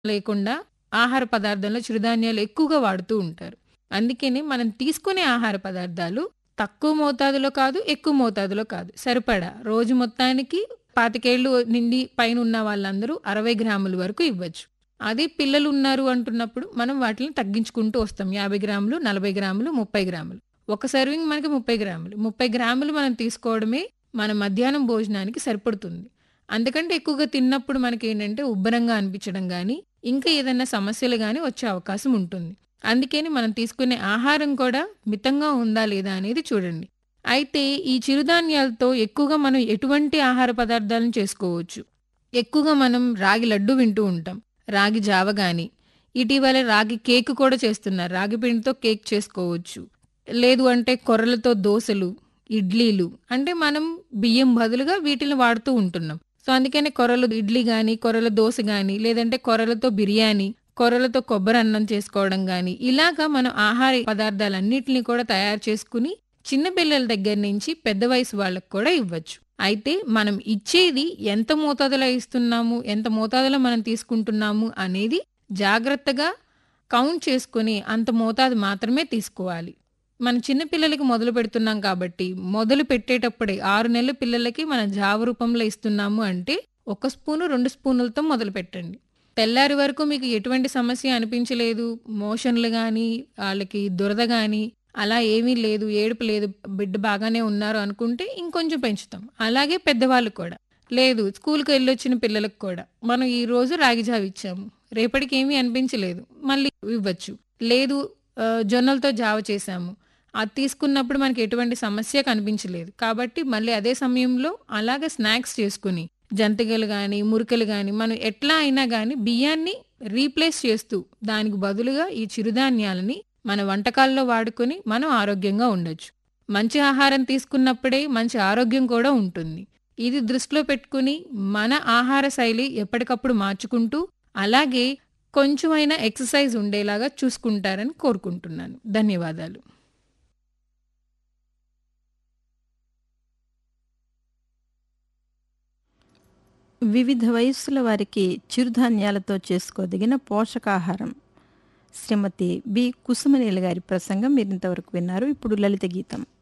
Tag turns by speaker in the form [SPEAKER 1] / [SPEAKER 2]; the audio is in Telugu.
[SPEAKER 1] లేకుండా ఆహార పదార్థంలో చిరుధాన్యాలు ఎక్కువగా వాడుతూ ఉంటారు. అందుకనే మనం తీసుకునే ఆహార పదార్థాలు తక్కువ మోతాదులో కాదు, ఎక్కువ మోతాదులో కాదు. సరిపడా రోజు మొత్తానికి 25 ఏళ్ళు నిండి పైన ఉన్న వాళ్ళందరూ 60 గ్రాముల వరకు ఇవ్వచ్చు. అదే పిల్లలు ఉన్నారు అంటున్నప్పుడు మనం వాటిని తగ్గించుకుంటూ వస్తాం. 50 గ్రాములు, 40 గ్రాములు, 30 గ్రాములు. ఒక సర్వింగ్ మనకి 30 గ్రాములు. 30 గ్రాములు మనం తీసుకోవడమే మన మధ్యాహ్నం భోజనానికి సరిపడుతుంది. అంతకంటే ఎక్కువగా తిన్నప్పుడు మనకేంటంటే ఉబ్బరంగా అనిపించడం గానీ, ఇంకా ఏదైనా సమస్యలు గానీ వచ్చే అవకాశం ఉంటుంది. అందుకని మనం తీసుకునే ఆహారం కూడా మితంగా ఉందా లేదా అనేది చూడండి. అయితే ఈ చిరుధాన్యాలతో ఎక్కువగా మనం ఎటువంటి ఆహార పదార్థాలను చేసుకోవచ్చు. ఎక్కువగా మనం రాగి లడ్డు వింటూ ఉంటాం. రాగి జావ గానీ, ఇటీవల రాగి కేక్ కూడా చేస్తున్నారు. రాగి పిండితో కేక్ చేసుకోవచ్చు. లేదు అంటే కొర్రలతో దోసలు, ఇడ్లీలు అంటే మనం బియ్యం బదులుగా వీటిని వాడుతూ ఉంటున్నాం. సో, అందుకనే కొర్రలు ఇడ్లీ గానీ, కొర్రల దోస గానీ, లేదంటే కొర్రలతో బిర్యానీ, కొర్రలతో కొబ్బరన్నం చేసుకోవడం గానీ, ఇలాగా మనం ఆహార పదార్థాలన్నిటిని కూడా తయారు చేసుకుని చిన్న పిల్లల దగ్గర నుంచి పెద్ద వయసు వాళ్ళకి కూడా ఇవ్వచ్చు. అయితే మనం ఇచ్చేది ఎంత మోతాదులో ఇస్తున్నాము, ఎంత మోతాదులో మనం తీసుకుంటున్నాము అనేది జాగ్రత్తగా కౌంట్ చేసుకొని అంత మోతాదు మాత్రమే తీసుకోవాలి. మన చిన్న పిల్లలకి మొదలు పెడుతున్నాం కాబట్టి మొదలు పెట్టేటప్పుడే 6 నెలల పిల్లలకి మనం జావ రూపంలో ఇస్తున్నాము అంటే ఒక స్పూను, 2 స్పూనులతో మొదలుపెట్టండి. తెల్లారి వరకు మీకు ఎటువంటి సమస్య అనిపించలేదు. మోషన్‌లు గానీ, ఆళ్ళకి దురద గానీ అలా ఏమీ లేదు, ఏడుపు లేదు, బిడ్డ బాగానే ఉన్నారు అనుకుంటే ఇంకొంచెం పెంచుతాం. అలాగే పెద్దవాళ్ళు కూడా. లేదు స్కూలుకి ఎళ్ళొచ్చిన పిల్లలకు కూడా మనం ఈరోజు రాగి జావ ఇచ్చాము. రేపటికి ఏమీ అనిపించలేదు. మళ్ళీ ఇవ్వచ్చు. లేదు ఆహ్, జొన్నలతో జావ చేశాము. అది తీసుకున్నప్పుడు మనకి ఎటువంటి సమస్య కనిపించలేదు. కాబట్టి మళ్ళీ అదే సమయంలో అలాగే స్నాక్స్ చేసుకొని జంతికలు గానీ, మురుకులు గానీ మనం ఎట్లా అయినా గానీ బియ్యాన్ని రీప్లేస్ చేస్తూ దానికి బదులుగా ఈ చిరుధాన్యాలని మన వంటకాల్లో వాడుకొని మనం ఆరోగ్యంగా ఉండొచ్చు. మంచి ఆహారం తీసుకున్నప్పుడే మంచి ఆరోగ్యం కూడా ఉంటుంది. ఇది దృష్టిలో పెట్టుకొని మన ఆహార శైలి ఎప్పటికప్పుడు మార్చుకుంటూ అలాగే కొంచెమైనా ఎక్సర్‌సైజ్ ఉండేలాగా చూసుకుంటారని కోరుకుంటున్నాను. ధన్యవాదాలు.
[SPEAKER 2] వివిధ వయస్సుల వారికి చిరుధాన్యాలతో చేసుకోదగిన పోషకాహారం శ్రీమతి బి. కుసుమనేల గారి ప్రసంగం మీరింతవరకు విన్నారు. ఇప్పుడు లలిత గీతం.